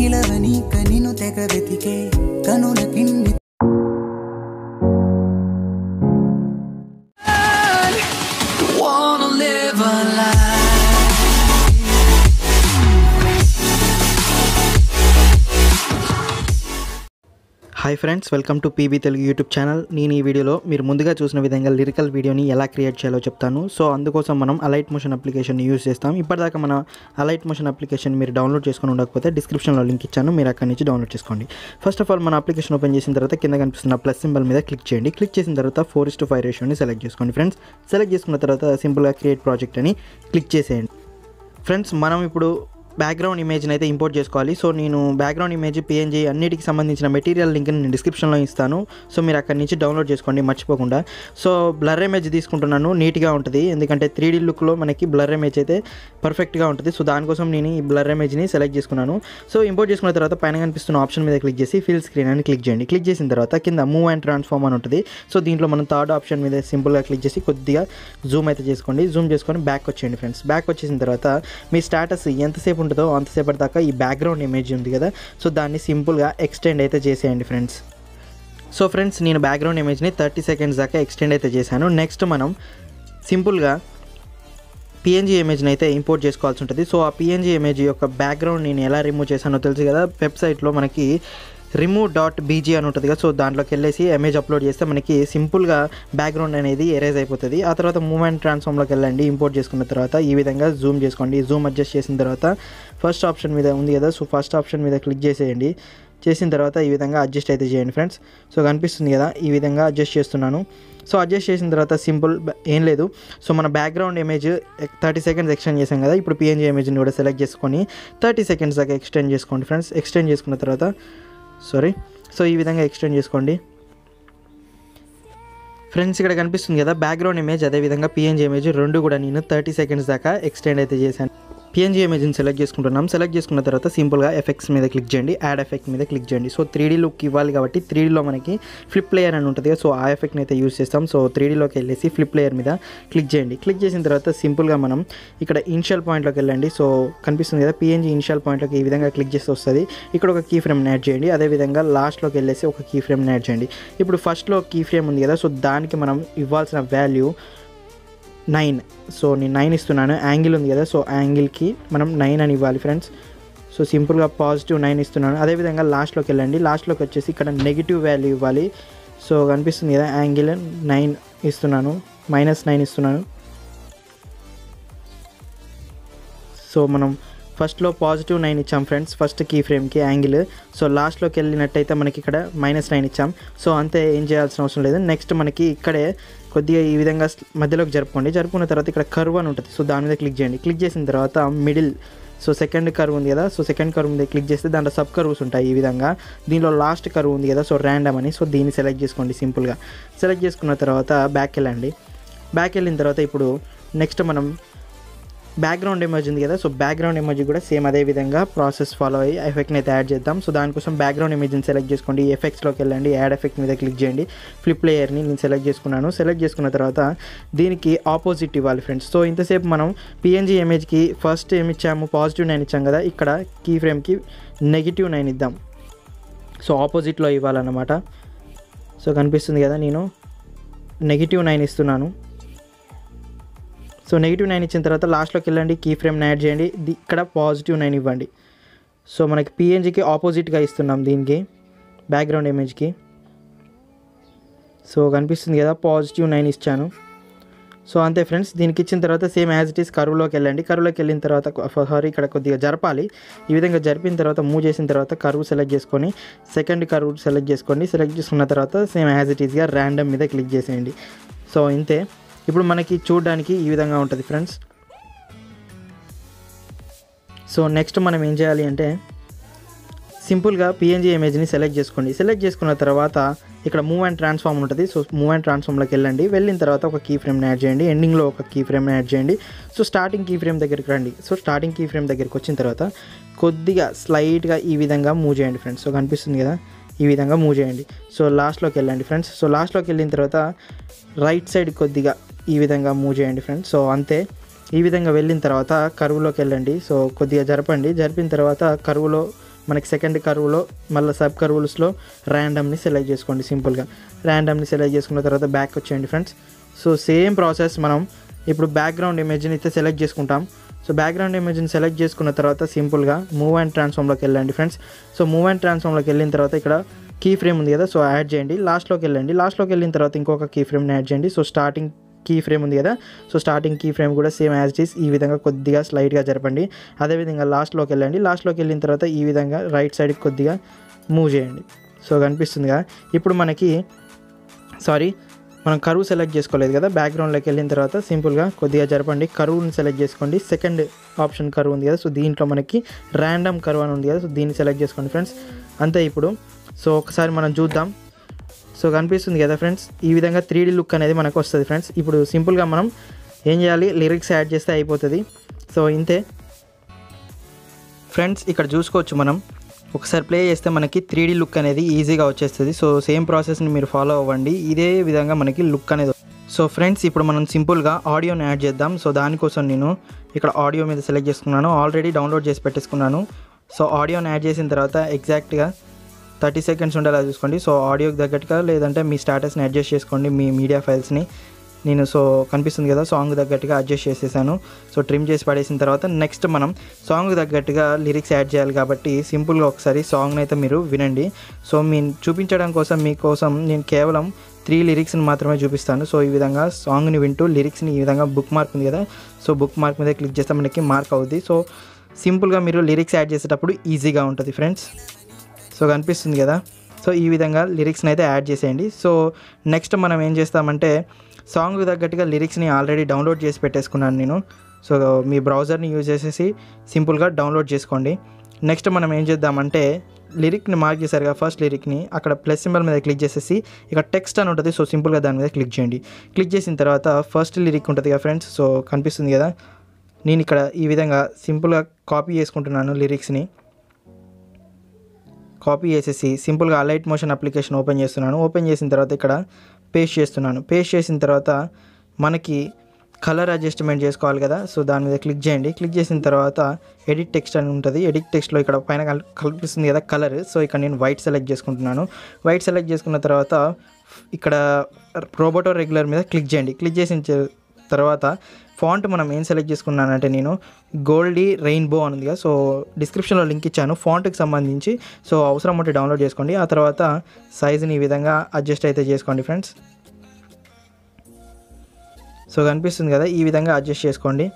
నిలవని కనిను తెగ వెతికే కనుల కిన్ని Wanna live a life. Hi friends welcome to PB Telugu YouTube channel నేను ఈ వీడియోలో మీరు ముందుగా చూసిన విధంగా లిరికల్ వీడియోని ఎలా క్రియేట్ చేయాలో చెప్తాను సో అందుకోసం మనం అలైట్ మోషన్ అప్లికేషన్ యూస్ చేస్తాం ఇప్పటిదాకా మన అలైట్ మోషన్ అప్లికేషన్ మీరు డౌన్లోడ్ చేసుకుని ఉండకపోతే డిస్క్రిప్షన్లో లింక్ ఇచ్చాను మీరు అక్కడి నుంచి డౌన్లోడ్ చేసుకోండి ఫస్ట్ ఆఫ్ ఆల్ మన అప్లికేషన్ ఓపెన్ చేసిన తర్వాత కింద కనిపిస్తున్న ప్లస్ సింబల్ మీద క్లిక్ చేయండి క్లిక్ చేసిన తర్వాత ఫోర్ ఇస్ టు ఫైవ్ రేషియోని సెలెక్ట్ చేసుకోండి ఫ్రెండ్స్ సెలెక్ట్ చేసుకున్న తర్వాత సింపుల్గా క్రియేట్ ప్రాజెక్ట్ అని క్లిక్ చేసేయండి ఫ్రెండ్స్ మనం ఇప్పుడు బ్యాక్గ్రౌండ్ ఇమేజ్ని అయితే ఇంపోర్ట్ చేసుకోవాలి సో నేను బ్యాక్గ్రౌండ్ ఇమేజ్ పిఎన్జీ అన్నిటికి సంబంధించిన మెటీరియల్ లింక్ నేను డిస్క్రిప్షన్లో ఇస్తాను సో మీరు అక్కడి నుంచి డౌన్లోడ్ చేసుకోండి మర్చిపోకుండా సో బ్లర్ ఇమేజ్ తీసుకుంటున్నాను నీట్గా ఉంటుంది ఎందుకంటే త్రీ డీ లుక్లో మనకి బ్లర్ ఇమేజ్ అయితే పర్ఫెక్ట్గా ఉంటుంది సో దానికోసం నేను ఈ బ్లర్ ఇమేజ్ని సెలెక్ట్ చేసుకున్నాను సో ఇంపోర్ట్ చేసుకున్న తర్వాత పైన కనిపిస్తున్న ఆప్షన్ మీద క్లిక్ చేసి ఫిల్ స్క్రీన్ అని క్లిక్ చేయండి క్లిక్ చేసిన తర్వాత కింద మూవ్ అండ్ ట్రాన్స్ఫార్మ్ అని ఉంటుంది సో దీంట్లో మనం థర్డ్ ఆప్షన్ మీద సింపుల్గా క్లిక్ చేసి కొద్దిగా జూమ్ అయితే చేసుకోండి జూమ్ చేసుకొని బ్యాక్ వచ్చేయండి ఫ్రెండ్స్ బ్యాక్ వచ్చేసిన తర్వాత మీ స్టాటస్ ఎంతసేపు ఉంటుందో అంతసేపటి దాకా ఈ బ్యాక్గ్రౌండ్ ఇమేజ్ ఉంది కదా సో దాన్ని సింపుల్గా ఎక్స్టెండ్ అయితే చేసేయండి ఫ్రెండ్స్ సో ఫ్రెండ్స్ నేను బ్యాక్గ్రౌండ్ ఇమేజ్ని థర్టీ సెకండ్స్ దాకా ఎక్స్టెండ్ అయితే చేశాను నెక్స్ట్ మనం సింపుల్గా పిఎన్జీ ఇమేజ్ని అయితే ఇంపోర్ట్ చేసుకోవాల్సి ఉంటుంది సో ఆ పిఎన్జీ ఇమేజ్ యొక్క బ్యాక్గ్రౌండ్ నేను ఎలా రిమూవ్ చేశానో తెలుసు కదా వెబ్సైట్లో మనకి రిమూవ్ డాట్ బీజీ అని ఉంటుంది కదా సో దాంట్లోకి వెళ్ళేసి ఇమేజ్ అప్లోడ్ చేస్తే మనకి సింపుల్గా బ్యాక్గ్రౌండ్ అనేది ఎరేజ్ అయిపోతుంది ఆ తర్వాత మూమెంట్ ట్రాన్స్ఫామ్లోకి వెళ్ళండి ఇంపోర్ట్ చేసుకున్న తర్వాత ఈ విధంగా జూమ్ చేసుకోండి జూమ్ అడ్జస్ట్ చేసిన తర్వాత ఫస్ట్ ఆప్షన్ మీద ఉంది కదా సో ఫస్ట్ ఆప్షన్ మీద క్లిక్ చేసేయండి చేసిన తర్వాత ఈ విధంగా అడ్జస్ట్ అయితే చేయండి ఫ్రెండ్స్ సో కనిపిస్తుంది కదా ఈ విధంగా అడ్జస్ట్ చేస్తున్నాను సో అడ్జస్ట్ చేసిన తర్వాత సింపుల్ ఏం లేదు సో మన background image thirty seconds extend చేసాం కదా ఇప్పుడు పిఎన్జీ ఇమేజ్ని కూడా సెలెక్ట్ చేసుకొని థర్టీ సెకండ్స్ దాకా ఎక్స్టెండ్ చేసుకోండి ఫ్రెండ్స్ ఎక్స్టెండ్ చేసుకున్న తర్వాత సారీ సో ఈ విధంగా ఎక్స్టెండ్ చేసుకోండి ఫ్రెండ్స్ ఇక్కడ కనిపిస్తుంది కదా బ్యాక్గ్రౌండ్ ఇమేజ్ అదేవిధంగా పిఎన్జీ ఇమేజ్ రెండు కూడా నేను థర్టీ సెకండ్స్ దాకా ఎక్స్టెండ్ అయితే చేశాను పిఎన్జీ ఇమేజ్ని సెలెక్ట్ చేసుకుంటున్నాం సెలెక్ట్ చేసుకున్న తర్వాత సింపుల్గా ఎఫెక్ట్స్ మీద క్లిక్ చేయండి యాడ్ ఎఫెక్ట్ మీద క్లిక్ చేయండి సో త్రీ లుక్ ఇవ్వాలి కాబట్టి త్రీ డీలో మనకి ఫ్లిప్ లేయర్ అని ఉంటుంది కదా సో ఆ ఎఫెక్ట్ని అయితే యూస్ చేస్తాం సో త్రీ డీలోకి వెళ్ళేసి ఫ్లిప్ లేయర్ మీద క్లిక్ చేయండి క్లిక్ చేసిన తర్వాత సింపుల్గా మనం ఇక్కడ ఇనిషియల్ పాయింట్లోకి వెళ్ళండి సో కనిపిస్తుంది కదా పిఎన్జీ ఇనిషియల్ పాయింట్లోకి ఈ విధంగా క్లిక్ చేస్తే వస్తుంది ఇక్కడ ఒక కీ ఫ్రేమ్ యాడ్ చేయండి అదేవిధంగా లాస్ట్లోకి వెళ్ళేసి ఒక కీ ఫ్రేమ్ యాడ్ చేయండి ఇప్పుడు ఫస్ట్లో కీ ఫ్రేమ్ ఉంది కదా సో దానికి మనం ఇవ్వాల్సిన వాల్యూ నైన్ సో నేను నైన్ ఇస్తున్నాను యాంగిల్ ఉంది కదా సో యాంగిల్కి మనం నైన్ అని ఇవ్వాలి ఫ్రెండ్స్ సో సింపుల్గా పాజిటివ్ నైన్ ఇస్తున్నాను అదేవిధంగా లాస్ట్లోకి వెళ్ళండి లాస్ట్లోకి వచ్చేసి ఇక్కడ నెగిటివ్ వాల్యూ ఇవ్వాలి సో కనిపిస్తుంది కదా యాంగిల్ నైన్ ఇస్తున్నాను మైనస్ నైన్ ఇస్తున్నాను సో మనం ఫస్ట్లో పాజిటివ్ నైన్ ఇచ్చాం ఫ్రెండ్స్ ఫస్ట్ కీ ఫ్రేమ్కి యాంగిల్ సో లాస్ట్లోకి వెళ్ళినట్టయితే మనకి ఇక్కడ మైనస్ నైన్ ఇచ్చాం సో అంతే ఏం చేయాల్సిన అవసరం లేదు నెక్స్ట్ మనకి ఇక్కడే కొద్దిగా ఈ విధంగా మధ్యలోకి జరుపుకోండి జరుపుకున్న తర్వాత ఇక్కడ కర్వ్ అని ఉంటుంది సో దాని మీద క్లిక్ చేయండి క్లిక్ చేసిన తర్వాత మిడిల్ సో సెకండ్ కర్వ్ ఉంది కదా సో సెకండ్ కర్వ్ మీద క్లిక్ చేస్తే దాంట్లో సబ్ కర్వ్స్ ఉంటాయి ఈ విధంగా దీనిలో లాస్ట్ కర్వ్ ఉంది కదా సో ర్యాండమ్ అని సో దీన్ని సెలెక్ట్ చేసుకోండి సింపుల్గా సెలెక్ట్ చేసుకున్న తర్వాత బ్యాక్ వెళ్ళండి బ్యాక్ వెళ్ళిన తర్వాత ఇప్పుడు నెక్స్ట్ మనం బ్యాక్గ్రౌండ్ ఇమేజ్ ఉంది కదా సో బ్యాక్గ్రౌండ్ ఇమేజ్ కూడా సేమ్ అదే విధంగా ప్రాసెస్ ఫాలో అయ్యి ఎఫెక్ట్ని అయితే యాడ్ చేద్దాం సో దానికోసం బ్యాక్గ్రౌండ్ ఇమేజ్ని సెలెక్ట్ చేసుకోండి ఎఫెక్ట్స్లోకి వెళ్ళండి యాడ్ ఎఫెక్ట్ మీద క్లిక్ చేయండి ఫ్లిప్ లేయర్ని నేను సెలెక్ట్ చేసుకున్నాను సెలెక్ట్ చేసుకున్న తర్వాత దీనికి ఆపోజిట్ ఇవ్వాలి ఫ్రెండ్స్ సో ఇంతసేపు మనం పిఎన్జీ ఇమేజ్కి ఫస్ట్ ఏమి ఇచ్చాము పాజిటివ్ నైన్ ఇచ్చాం కదా ఇక్కడ కీ ఫ్రేమ్కి నెగిటివ్ నైన్ ఇద్దాం సో ఆపోజిట్లో ఇవ్వాలన్నమాట సో కనిపిస్తుంది కదా నేను నెగిటివ్ నైన్ ఇస్తున్నాను సో నెగిటివ్ నైన్ ఇచ్చిన తర్వాత లాస్ట్లోకి వెళ్ళండి కీ ఫ్రేమ్ యాడ్ చేయండి ది- ఇక్కడ పాజిటివ్ నైన్ ఇవ్వండి సో మనకి పిఎన్జికి ఆపోజిట్గా ఇస్తున్నాం దీనికి బ్యాక్గ్రౌండ్ ఇమేజ్కి సో కనిపిస్తుంది కదా పాజిటివ్ నైన్ ఇచ్చాను సో అంతే ఫ్రెండ్స్ దీనికి ఇచ్చిన తర్వాత సేమ్ యాజ్ ఇట్ ఈస్ కరువులోకి వెళ్ళండి కరువులోకి వెళ్ళిన తర్వాత సారీ ఇక్కడ కొద్దిగా జరపాలి ఈ విధంగా జరిపిన తర్వాత మూవ్ చేసిన తర్వాత కరువు సెలెక్ట్ చేసుకొని సెకండ్ కరువు సెలెక్ట్ చేసుకోండి సెలెక్ట్ చేసుకున్న తర్వాత సేమ్ యాజ్ ఇట్ ఈస్గా ర్యాండమ్ మీద క్లిక్ చేసేయండి సో ఇంతే ఇప్పుడు మనకి చూడడానికి ఈ విధంగా ఉంటుంది ఫ్రెండ్స్ సో నెక్స్ట్ మనం ఏం చేయాలి అంటే సింపుల్గా పిఎన్జీ ఇమేజ్ని సెలెక్ట్ చేసుకోండి సెలెక్ట్ చేసుకున్న తర్వాత ఇక్కడ మూవ్ అండ్ ట్రాన్స్ఫార్మ్ ఉంటుంది సో మూవ్ అండ్ ట్రాన్స్ఫార్మ్లోకి వెళ్ళండి వెళ్ళిన తర్వాత ఒక కీ ఫ్రేమ్ని యాడ్ చేయండి ఎండింగ్లో ఒక కీ ఫ్రేమ్ని యాడ్ చేయండి సో స్టార్టింగ్ కీ ఫ్రేమ్ దగ్గరికి రండి సో స్టార్టింగ్ కీ ఫ్రేమ్ దగ్గరికి వచ్చిన తర్వాత కొద్దిగా స్లైట్గా ఈ విధంగా మూవ్ చేయండి ఫ్రెండ్స్ సో కనిపిస్తుంది కదా ఈ విధంగా మూవ్ చేయండి సో లాస్ట్లోకి వెళ్ళండి ఫ్రెండ్స్ సో లాస్ట్లోకి వెళ్ళిన తర్వాత రైట్ సైడ్ కొద్దిగా ఈ విధంగా మూవ్ చేయండి ఫ్రెండ్స్ సో అంతే ఈ విధంగా వెళ్ళిన తర్వాత కరువులోకి వెళ్ళండి సో కొద్దిగా జరపండి జరిపిన తర్వాత కరువులో మనకి సెకండ్ కర్వ్లో మళ్ళీ సబ్ కర్వ్స్లో ర్యాండమ్ని సెలెక్ట్ చేసుకోండి సింపుల్గా ర్యాండమ్ని సెలెక్ట్ చేసుకున్న తర్వాత బ్యాక్ వచ్చేయండి ఫ్రెండ్స్ సో సేమ్ ప్రాసెస్ మనం ఇప్పుడు బ్యాక్గ్రౌండ్ ఇమేజ్ని అయితే సెలెక్ట్ చేసుకుంటాం సో బ్యాక్గ్రౌండ్ ఇమేజ్ని సెలెక్ట్ చేసుకున్న తర్వాత సింపుల్గా మూవ్ అండ్ ట్రాన్స్ఫామ్లోకి వెళ్ళండి ఫ్రెండ్స్ సో మూవ్ అండ్ ట్రాన్స్ఫామ్లోకి వెళ్ళిన తర్వాత ఇక్కడ కీ ఫ్రేమ్ ఉంది కదా సో యాడ్ చేయండి లాస్ట్లోకి వెళ్ళండి లాస్ట్లోకి వెళ్ళిన తర్వాత ఇంకొక కీ ఫ్రేమ్ని యాడ్ చేయండి సో స్టార్టింగ్ కీ ఫ్రేమ్ ఉంది కదా సో స్టార్టింగ్ కీ ఫ్రేమ్ కూడా సేమ్ యాజ్ ఇస్ ఈ విధంగా కొద్దిగా స్లైడ్గా జరపండి అదేవిధంగా లాస్ట్లోకి వెళ్ళండి లాస్ట్లోకి వెళ్ళిన తర్వాత ఈ విధంగా రైట్ సైడ్కి కొద్దిగా మూవ్ చేయండి సో కనిపిస్తుంది కదా ఇప్పుడు మనకి సారీ మనం కరువు సెలెక్ట్ చేసుకోలేదు కదా బ్యాక్గ్రౌండ్లోకి వెళ్ళిన తర్వాత సింపుల్గా కొద్దిగా జరపండి కరువుని సెలెక్ట్ చేసుకోండి సెకండ్ ఆప్షన్ కరువు ఉంది కదా సో దీంట్లో మనకి ర్యాండమ్ కరువు అని ఉంది కదా సో దీన్ని సెలెక్ట్ చేసుకోండి ఫ్రెండ్స్ అంతే ఇప్పుడు సో ఒకసారి మనం చూద్దాం సో కనిపిస్తుంది కదా ఫ్రెండ్స్ ఈ విధంగా త్రీ లుక్ అనేది మనకు వస్తుంది ఫ్రెండ్స్ ఇప్పుడు సింపుల్గా మనం ఏం చేయాలి లిరిక్స్ యాడ్ చేస్తే అయిపోతుంది సో ఇంతే ఫ్రెండ్స్ ఇక్కడ చూసుకోవచ్చు మనం ఒకసారి ప్లే చేస్తే మనకి త్రీ లుక్ అనేది ఈజీగా వచ్చేస్తుంది సో సేమ్ ప్రాసెస్ని మీరు ఫాలో అవ్వండి ఇదే విధంగా మనకి లుక్ అనేది సో ఫ్రెండ్స్ ఇప్పుడు మనం సింపుల్గా ఆడియోని యాడ్ చేద్దాం సో దానికోసం నేను ఇక్కడ ఆడియో మీద సెలెక్ట్ చేసుకున్నాను ఆల్రెడీ డౌన్లోడ్ చేసి పెట్టేసుకున్నాను సో ఆడియోని యాడ్ చేసిన తర్వాత ఎగ్జాక్ట్గా థర్టీ సెకండ్స్ ఉండేలా చూసుకోండి సో ఆడియోకి తగ్గట్టుగా లేదంటే మీ స్టాటస్ని అడ్జస్ట్ చేసుకోండి మీ మీడియా ఫైల్స్ని నేను సో కనిపిస్తుంది కదా సాంగ్ తగ్గట్టుగా అడ్జస్ట్ చేసేసాను సో ట్రిమ్ చేసి పడేసిన తర్వాత నెక్స్ట్ మనం సాంగ్ తగ్గట్టుగా లిరిక్స్ యాడ్ చేయాలి కాబట్టి సింపుల్గా ఒకసారి సాంగ్ని అయితే మీరు వినండి సో మీ చూపించడం కోసం మీకోసం నేను కేవలం త్రీ లిరిక్స్ని మాత్రమే చూపిస్తాను సో ఈ విధంగా సాంగ్ని వింటూ లిరిక్స్ని ఈ విధంగా బుక్ మార్క్ ఉంది కదా సో బుక్ మార్క్ మీద క్లిక్ చేస్తే మనకి మార్క్ అవుద్ది సో సింపుల్గా మీరు లిరిక్స్ యాడ్ చేసేటప్పుడు ఈజీగా ఉంటుంది ఫ్రెండ్స్ సో కనిపిస్తుంది కదా సో ఈ విధంగా లిరిక్స్ని అయితే యాడ్ చేసేయండి సో నెక్స్ట్ మనం ఏం చేస్తామంటే సాంగ్ తగ్గట్టుగా లిరిక్స్ని ఆల్రెడీ డౌన్లోడ్ చేసి పెట్టేసుకున్నాను నేను సో మీ బ్రౌజర్ని యూజ్ చేసేసి సింపుల్గా డౌన్లోడ్ చేసుకోండి నెక్స్ట్ మనం ఏం చేద్దామంటే లిరిక్ని మార్క్ చేశారు కదా ఫస్ట్ లిరిక్ని అక్కడ ప్లస్ సింబల్ మీద క్లిక్ చేసేసి ఇక టెక్స్ట్ అని ఉంటుంది సో సింపుల్గా దాని మీద క్లిక్ చేయండి క్లిక్ చేసిన తర్వాత ఫస్ట్ లిరిక్ ఉంటుంది కదా ఫ్రెండ్స్ సో కనిపిస్తుంది కదా నేను ఇక్కడ ఈ విధంగా సింపుల్గా కాపీ చేసుకుంటున్నాను లిరిక్స్ని కాపీ చేసేసి సింపుల్గా అలైట్ మోషన్ అప్లికేషన్ ఓపెన్ చేస్తున్నాను ఓపెన్ చేసిన తర్వాత ఇక్కడ పేస్ట్ చేస్తున్నాను పేస్ట్ చేసిన తర్వాత మనకి కలర్ అడ్జస్ట్మెంట్ చేసుకోవాలి కదా సో దాని మీద క్లిక్ చేయండి క్లిక్ చేసిన తర్వాత ఎడిట్ టెక్స్ట్ అని ఉంటుంది ఎడిట్ టెక్స్ట్లో ఇక్కడ పైన కల్- కనిపిస్తుంది కదా కలర్ సో ఇక్కడ నేను వైట్ సెలెక్ట్ చేసుకుంటున్నాను వైట్ సెలెక్ట్ చేసుకున్న తర్వాత ఇక్కడ రోబోటో రెగ్యులర్ మీద క్లిక్ చేయండి క్లిక్ చేసిన చ- తర్వాత ఫాంట్ మనం ఏం సెలెక్ట్ చేసుకున్నానంటే నేను గోల్డీ రెయిన్బో అని ఉంది కదా సో డిస్క్రిప్షన్లో లింక్ ఇచ్చాను ఫాంట్కి సంబంధించి సో అవసరం ఉంటే డౌన్లోడ్ చేసుకోండి ఆ తర్వాత సైజుని ఈ విధంగా అడ్జస్ట్ అయితే చేసుకోండి ఫ్రెండ్స్ సో కనిపిస్తుంది కదా ఈ విధంగా అడ్జస్ట్ చేసుకోండి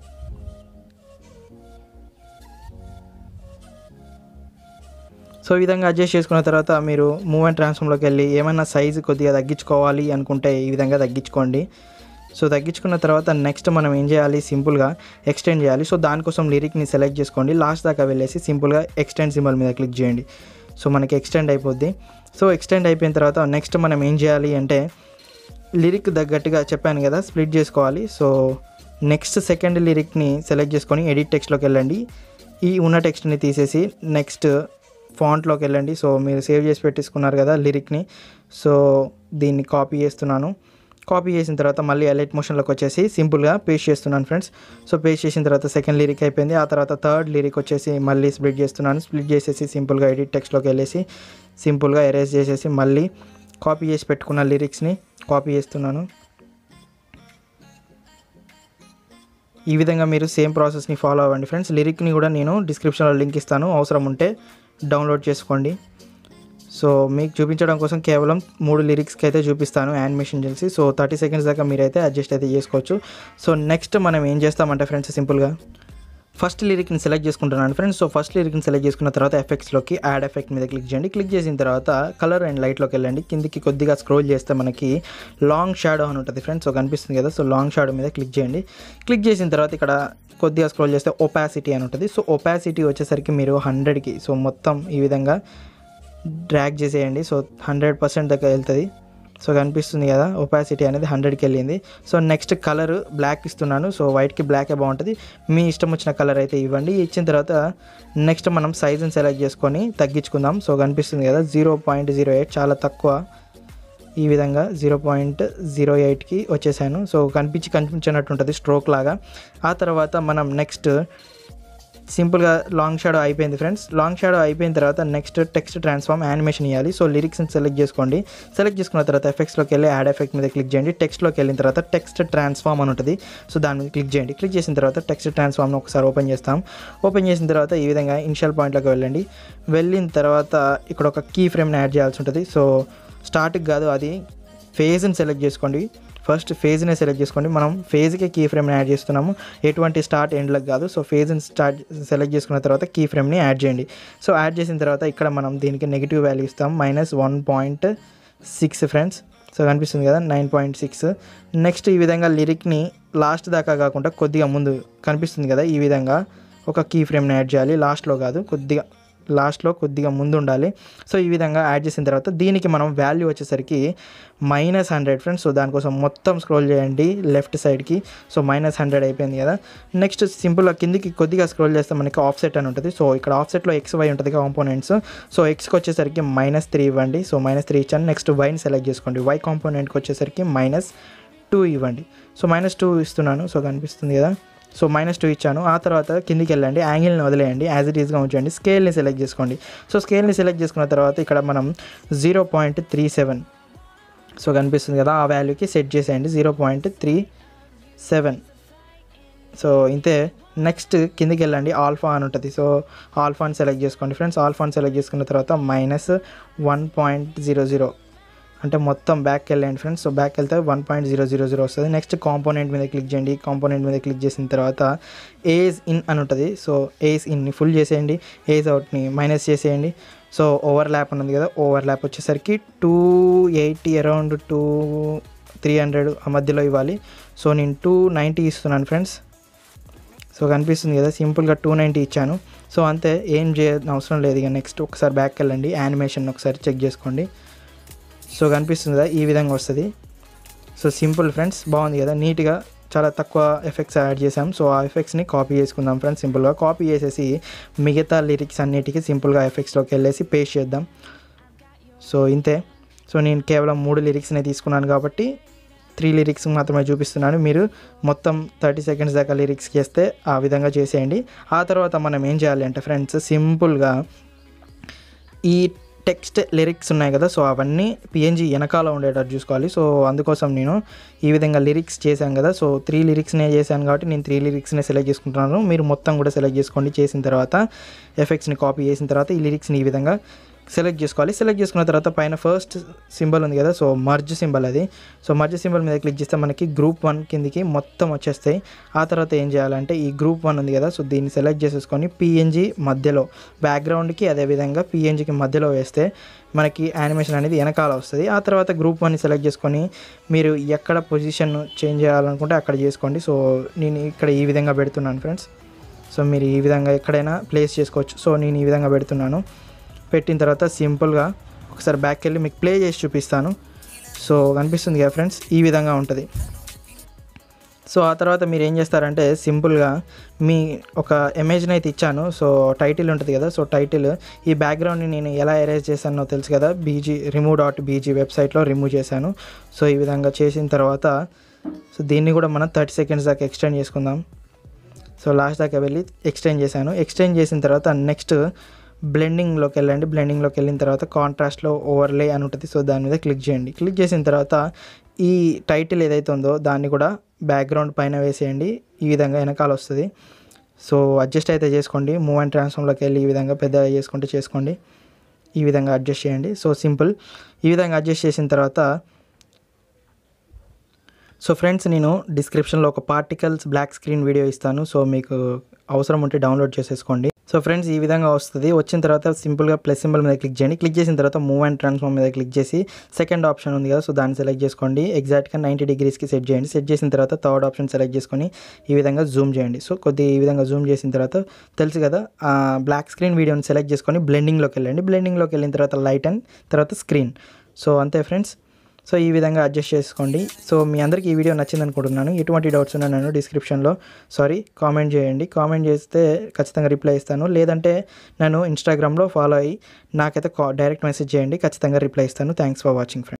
సో ఈ విధంగా అడ్జస్ట్ చేసుకున్న తర్వాత మీరు మూవ్ అండ్ ట్రాన్స్ఫామ్లోకి వెళ్ళి ఏమైనా సైజు కొద్దిగా తగ్గించుకోవాలి అనుకుంటే ఈ విధంగా తగ్గించుకోండి సో తగ్గించుకున్న తర్వాత నెక్స్ట్ మనం ఏం చేయాలి సింపుల్గా ఎక్స్టెండ్ చేయాలి సో దానికోసం లిరిక్ని సెలెక్ట్ చేసుకోండి లాస్ట్ దాకా వెళ్ళేసి సింపుల్గా ఎక్స్టెండ్ సింబల్ మీద క్లిక్ చేయండి సో మనకి ఎక్స్టెండ్ అయిపోద్ది సో ఎక్స్టెండ్ అయిపోయిన తర్వాత నెక్స్ట్ మనం ఏం చేయాలి అంటే లిరిక్ తగ్గట్టుగా చెప్పాను కదా స్ప్లిట్ చేసుకోవాలి సో నెక్స్ట్ సెకండ్ లిరిక్ని సెలెక్ట్ చేసుకొని ఎడిట్ టెక్స్ట్లోకి వెళ్ళండి ఈ ఉన్న టెక్స్ట్ని తీసేసి నెక్స్ట్ ఫాంట్లోకి వెళ్ళండి సో మీరు సేవ్ చేసి పెట్టేసుకున్నారు కదా లిరిక్ని సో దీన్ని కాపీ చేస్తున్నాను కాపీ చేసిన తర్వాత మళ్ళీ అలైట్ మోషన్లోకి వచ్చేసి సింపుల్గా పేస్ట్ చేస్తున్నాను ఫ్రెండ్స్ సో పేస్ట్ చేసిన తర్వాత సెకండ్ లిరిక్ అయిపోయింది ఆ తర్వాత థర్డ్ లిరిక్ వచ్చేసి మళ్ళీ స్ప్లిట్ చేస్తున్నాను స్ప్లిట్ చేసేసి సింపుల్గా ఎడిట్ టెక్స్ట్లోకి వెళ్ళేసి సింపుల్గా ఎరేజ్ చేసేసి మళ్ళీ కాపీ చేసి పెట్టుకున్న లిరిక్స్ని కాపీ చేస్తున్నాను ఈ విధంగా మీరు సేమ్ ప్రాసెస్ని ఫాలో అవ్వండి ఫ్రెండ్స్ లిరిక్ని కూడా నేను డిస్క్రిప్షన్లో లింక్ ఇస్తాను అవసరం ఉంటే డౌన్లోడ్ చేసుకోండి సో మీకు చూపించడం కోసం కేవలం మూడు లిరిక్స్కి అయితే చూపిస్తాను యానిమేషన్ చేసి సో థర్టీ సెకండ్స్ దాకా మీరైతే అడ్జస్ట్ అయితే చేసుకోవచ్చు సో నెక్స్ట్ మనం ఏం చేస్తామంటే ఫ్రెండ్స్ సింపుల్గా ఫస్ట్ లిరిక్ని సెలెక్ట్ చేసుకుంటున్నాను ఫ్రెండ్స్ సో ఫస్ట్ లిరిక్ని సెలెక్ట్ చేసుకున్న తర్వాత ఎఫెక్ట్స్లోకి యాడ్ ఎఫెక్ట్ మీద క్లిక్ చేయండి క్లిక్ చేసిన తర్వాత కలర్ అండ్ లైట్లోకి వెళ్ళండి కిందికి కొద్దిగా స్క్రోల్ చేస్తే మనకి లాంగ్ షాడో అని ఉంటుంది ఫ్రెండ్స్ సో కనిపిస్తుంది కదా సో లాంగ్ షాడో మీద క్లిక్ చేయండి క్లిక్ చేసిన తర్వాత ఇక్కడ కొద్దిగా స్క్రోల్ చేస్తే ఒపాసిటీ అని ఉంటుంది సో ఒపాసిటీ వచ్చేసరికి మీరు హండ్రెడ్కి సో మొత్తం ఈ విధంగా డ్రాగ్ చేసేయండి సో హండ్రెడ్ పర్సెంట్ దగ్గర వెళ్తుంది సో కనిపిస్తుంది కదా ఒపాసిటీ అనేది హండ్రెడ్కి వెళ్ళింది సో నెక్స్ట్ కలర్ బ్లాక్ ఇస్తున్నాను సో వైట్కి బ్లాకే బాగుంటుంది మీ ఇష్టం వచ్చిన కలర్ అయితే ఇవ్వండి ఇచ్చిన తర్వాత నెక్స్ట్ మనం సైజుని సెలెక్ట్ చేసుకొని తగ్గించుకుందాం సో కనిపిస్తుంది కదా జీరో పాయింట్ జీరో ఎయిట్ చాలా తక్కువ ఈ విధంగా జీరో పాయింట్ జీరో ఎయిట్కి వచ్చేసాను సో కనిపించి కనిపించినట్టు ఉంటుంది స్ట్రోక్ లాగా ఆ తర్వాత మనం నెక్స్ట్ సింపుల్గా లాంగ్ షాడో అయిపోయింది ఫ్రెండ్స్ లాంగ్ షాడో అయిపోయిన తర్వాత నెక్స్ట్ టెక్స్ట్ ట్రాన్స్ఫార్మ్ యానిమేషన్ ఇవ్వాలి సో లిరిక్స్ని సెలెక్ట్ చేసుకోండి సెలెక్ట్ చేసుకున్న తర్వాత ఎఫెక్ట్స్లోకి వెళ్ళి యాడ్ ఎఫెక్ట్ మీద క్లిక్ చేయండి టెక్స్ట్లోకి వెళ్ళిన తర్వాత టెక్స్ట్ ట్రాన్స్ఫార్మ్ అని ఉంటుంది సో దాని మీద క్లిక్ చేయండి క్లిక్ చేసిన తర్వాత టెక్స్ట్ ట్రాన్స్ఫార్మ్ని ఒకసారి ఓపెన్ చేస్తాం ఓపెన్ చేసిన తర్వాత ఈ విధంగా ఇనిషియల్ పాయింట్లోకి వెళ్ళండి వెళ్ళిన తర్వాత ఇక్కడ ఒక కీ ఫ్రేమ్ని యాడ్ చేయాల్సి ఉంటుంది సో స్టార్ట్కి కాదు అది ఫేజ్ని సెలెక్ట్ చేసుకోండి ఫస్ట్ ఫేజ్ని సెలెక్ట్ చేసుకోండి మనం ఫేజ్కి కీ ఫ్రేమ్ని యాడ్ చేస్తున్నాము ఎటువంటి స్టార్ట్ ఎండ్లకు కాదు సో ఫేజ్ని స్టార్ట్ సెలెక్ట్ చేసుకున్న తర్వాత కీ ఫ్రేమ్ని యాడ్ చేయండి సో యాడ్ చేసిన తర్వాత ఇక్కడ మనం దీనికి నెగిటివ్ వాల్యూ ఇస్తాం minus one point six friends so కనిపిస్తుంది కదా నైన్ పాయింట్ సిక్స్ నెక్స్ట్ ఈ విధంగా లిరిక్ని లాస్ట్ దాకా కాకుండా కొద్దిగా ముందు కనిపిస్తుంది కదా ఈ విధంగా ఒక కీ ఫ్రేమ్ని యాడ్ చేయాలి లాస్ట్లో కాదు కొద్దిగా లాస్ట్లో కొద్దిగా ముందు ఉండాలి సో ఈ విధంగా యాడ్ చేసిన తర్వాత దీనికి మనం వాల్యూ వచ్చేసరికి మైనస్ హండ్రెడ్ ఫ్రెండ్స్ సో దానికోసం మొత్తం స్క్రోల్ చేయండి లెఫ్ట్ సైడ్కి సో మైనస్ హండ్రెడ్ అయిపోయింది కదా నెక్స్ట్ సింపుల్గా కిందికి కొద్దిగా స్క్రోల్ చేస్తే మనకి ఆఫ్సెట్ అని ఉంటుంది సో ఇక్కడ ఆఫ్సెట్లో ఎక్స్ వై ఉంటుంది కాంపోనెంట్స్ సో ఎక్స్కి వచ్చేసరికి మైనస్ త్రీ ఇవ్వండి సో మైనస్ త్రీ ఇచ్చాను నెక్స్ట్ వైని సెలెక్ట్ చేసుకోండి వై కాంపోనెంట్కి వచ్చేసరికి మైనస్ టూ ఇవ్వండి సో మైనస్ టూ ఇస్తున్నాను సో కనిపిస్తుంది కదా సో మైనస్ టూ ఇచ్చాను ఆ తర్వాత కిందికి వెళ్ళండి యాంగిల్ని వదిలేయండి యాజ్ ఇట్ ఈస్గా ఉంచండి స్కేల్ని సెలెక్ట్ చేసుకోండి సో స్కేల్ని సెలెక్ట్ చేసుకున్న తర్వాత ఇక్కడ మనం zero point three seven so కనిపిస్తుంది కదా ఆ వాల్యూకి సెట్ చేసేయండి zero point three seven so ఇంతే నెక్స్ట్ కిందికి వెళ్ళండి ఆల్ఫా అని ఉంటుంది సో ఆల్ఫాని సెలెక్ట్ చేసుకోండి ఫ్రెండ్స్ ఆల్ఫాని సెలెక్ట్ చేసుకున్న తర్వాత minus one point zero zero అంటే మొత్తం బ్యాక్ వెళ్ళండి ఫ్రెండ్స్ సో బ్యాక్ వెళ్తే one point zero zero zero వస్తుంది నెక్స్ట్ కాంపోనెంట్ మీద క్లిక్ చేయండి కాంపోనెంట్ మీద క్లిక్ చేసిన తర్వాత ఏజ్ ఇన్ అని ఉంటుంది సో ఏజ్ ఇన్ని ఫుల్ చేసేయండి ఏజ్ అవుట్ని మైనస్ చేసేయండి సో ఓవర్ ల్యాప్ ఉన్నది కదా ఓవర్ ల్యాప్ వచ్చేసరికి two eighty around two three hundred ఆ మధ్యలో ఇవ్వాలి సో నేను టూ నైంటీ ఇస్తున్నాను ఫ్రెండ్స్ సో కనిపిస్తుంది కదా సింపుల్గా టూ నైంటీ ఇచ్చాను సో అంతే ఏం చేయాల్సిన అవసరం లేదు ఇక నెక్స్ట్ ఒకసారి బ్యాక్ వెళ్ళండి యానిమేషన్ ఒకసారి చెక్ చేసుకోండి సో కనిపిస్తుంది కదా ఈ విధంగా వస్తుంది సో సింపుల్ ఫ్రెండ్స్ బాగుంది కదా నీట్గా చాలా తక్కువ ఎఫెక్ట్స్ యాడ్ చేసాం సో ఆ ఎఫెక్ట్స్ని కాపీ చేసుకుందాం ఫ్రెండ్స్ సింపుల్గా కాపీ చేసేసి మిగతా లిరిక్స్ అన్నిటికీ సింపుల్గా ఎఫెక్ట్స్లోకి వెళ్ళేసి పేస్ట్ చేద్దాం సో ఇంతే సో నేను కేవలం మూడు లిరిక్స్నే తీసుకున్నాను కాబట్టి త్రీ లిరిక్స్ మాత్రమే చూపిస్తున్నాను మీరు మొత్తం థర్టీ సెకండ్స్ దాకా లిరిక్స్ చేస్తే ఆ విధంగా చేసేయండి ఆ తర్వాత మనం ఏం చేయాలి అంటే ఫ్రెండ్స్ సింపుల్గా ఈ టెక్స్ట్ లిరిక్స్ ఉన్నాయి కదా సో అవన్నీ పిఎన్జి వెనకాల ఉండేటట్టు చూసుకోవాలి సో అందుకోసం నేను ఈ విధంగా లిరిక్స్ చేశాను కదా సో త్రీ లిరిక్స్నే చేశాను కాబట్టి నేను త్రీ లిరిక్స్నే సెలెక్ట్ చేసుకుంటున్నాను మీరు మొత్తం కూడా సెలెక్ట్ చేసుకోండి చేసిన తర్వాత ఎఫెక్ట్స్ని కాపీ చేసిన తర్వాత ఈ లిరిక్స్ని ఈ విధంగా సెలెక్ట్ చేసుకోవాలి సెలెక్ట్ చేసుకున్న తర్వాత పైన ఫస్ట్ సింబల్ ఉంది కదా సో మర్జ్ సింబల్ అది సో మర్జ్ సింబల్ మీద క్లిక్ చేస్తే మనకి గ్రూప్ వన్ కిందికి మొత్తం వచ్చేస్తాయి ఆ తర్వాత ఏం చేయాలంటే ఈ గ్రూప్ వన్ ఉంది కదా సో దీన్ని సెలెక్ట్ చేసేసుకొని పిఎన్జి మధ్యలో బ్యాక్గ్రౌండ్కి అదేవిధంగా పిఎన్జికి మధ్యలో వేస్తే మనకి యానిమేషన్ అనేది వెనకాల వస్తుంది ఆ తర్వాత గ్రూప్ వన్ని సెలెక్ట్ చేసుకొని మీరు ఎక్కడ పొజిషన్ చేంజ్ చేయాలనుకుంటే అక్కడ చేసుకోండి సో నేను ఇక్కడ ఈ విధంగా పెడుతున్నాను ఫ్రెండ్స్ సో మీరు ఈ విధంగా ఎక్కడైనా ప్లేస్ చేసుకోవచ్చు సో నేను ఈ విధంగా పెడుతున్నాను పెట్టిన తర్వాత సింపుల్గా ఒకసారి బ్యాక్ వెళ్ళి మీకు ప్లే చేసి చూపిస్తాను సో కనిపిస్తుంది కదా ఫ్రెండ్స్ ఈ విధంగా ఉంటుంది సో ఆ తర్వాత మీరు ఏం చేస్తారంటే సింపుల్గా మీ ఒక ఇమేజ్ని అయితే ఇచ్చాను సో టైటిల్ ఉంటుంది కదా సో టైటిల్ ఈ బ్యాక్గ్రౌండ్ని నేను ఎలా ఎరేజ్ చేశానో తెలుసు కదా బీజీ రిమూవ్ డాట్ బీజీ వెబ్సైట్లో రిమూవ్ చేశాను సో ఈ విధంగా చేసిన తర్వాత సో దీన్ని కూడా మనం థర్టీ సెకండ్స్ దాకా ఎక్స్టెండ్ చేసుకుందాం సో లాస్ట్ దాకా వెళ్ళి ఎక్స్టెండ్ చేశాను ఎక్స్టెండ్ చేసిన తర్వాత నెక్స్ట్ బ్లెండింగ్లోకి వెళ్ళండి బ్లెండింగ్లోకి వెళ్ళిన తర్వాత కాంట్రాస్ట్లో ఓవర్లే అని ఉంటుంది సో దాని మీద క్లిక్ చేయండి క్లిక్ చేసిన తర్వాత ఈ టైటిల్ ఏదైతే ఉందో దాన్ని కూడా బ్యాక్గ్రౌండ్ పైన వేసేయండి ఈ విధంగా వెనకాల వస్తుంది సో అడ్జస్ట్ అయితే చేసుకోండి మూవ్ అండ్ ట్రాన్స్ఫామ్లోకి వెళ్ళి ఈ విధంగా పెద్దగా చేసుకుంటే చేసుకోండి ఈ విధంగా అడ్జస్ట్ చేయండి సో సింపుల్ ఈ విధంగా అడ్జస్ట్ చేసిన తర్వాత సో ఫ్రెండ్స్ నేను డిస్క్రిప్షన్లో ఒక పార్టికల్స్ బ్లాక్ స్క్రీన్ వీడియో ఇస్తాను సో మీకు అవసరం ఉంటే డౌన్లోడ్ చేసేసుకోండి సో ఫ్రెండ్స్ ఈ విధంగా వస్తుంది వచ్చిన తర్వాత సింపుల్గా ప్లస్ సింబల్ మీద క్లిక్ చేయండి క్లిక్ చేసిన తర్వాత మూవ్ అండ్ ట్రాన్స్ఫార్మ్ మీద క్లిక్ చేసి సెకండ్ ఆప్షన్ ఉంది కదా సో దాన్ని సెలెక్ట్ చేసుకోండి ఎగ్జాక్ట్గా నైంటీ డిగ్రీస్కి సెట్ చేయండి సెట్ చేసిన తర్వాత థర్డ్ ఆప్షన్ సెలెక్ట్ చేసుకొని ఈ విధంగా జూమ్ చేయండి సో కొద్దిగా ఈ విధంగా జూమ్ చేసిన తర్వాత తెలుసు కదా బ్లాక్ స్క్రీన్ వీడియోని సెలెక్ట్ చేసుకొని బ్లెండింగ్లోకి వెళ్ళండి బ్లెండింగ్లోకి వెళ్ళిన తర్వాత లైట్ అండ్ తర్వాత స్క్రీన్ సో అంతే ఫ్రెండ్స్ సో ఈ విధంగా అడ్జస్ట్ చేసుకోండి సో మీ అందరికీ ఈ వీడియో నచ్చింది అనుకుంటున్నాను ఎటువంటి డౌట్స్ ఉన్నా నన్ను డిస్క్రిప్షన్లో సారీ కామెంట్ చేయండి కామెంట్ చేస్తే ఖచ్చితంగా రిప్లై ఇస్తాను లేదంటే నన్ను ఇన్స్టాగ్రామ్లో ఫాలో అయ్యి నాకైతే కా డైరెక్ట్ మెసేజ్ చేయండి ఖచ్చితంగా రిప్లై ఇస్తాను థ్యాంక్స్ ఫర్ వాచింగ్ ఫ్రెండ్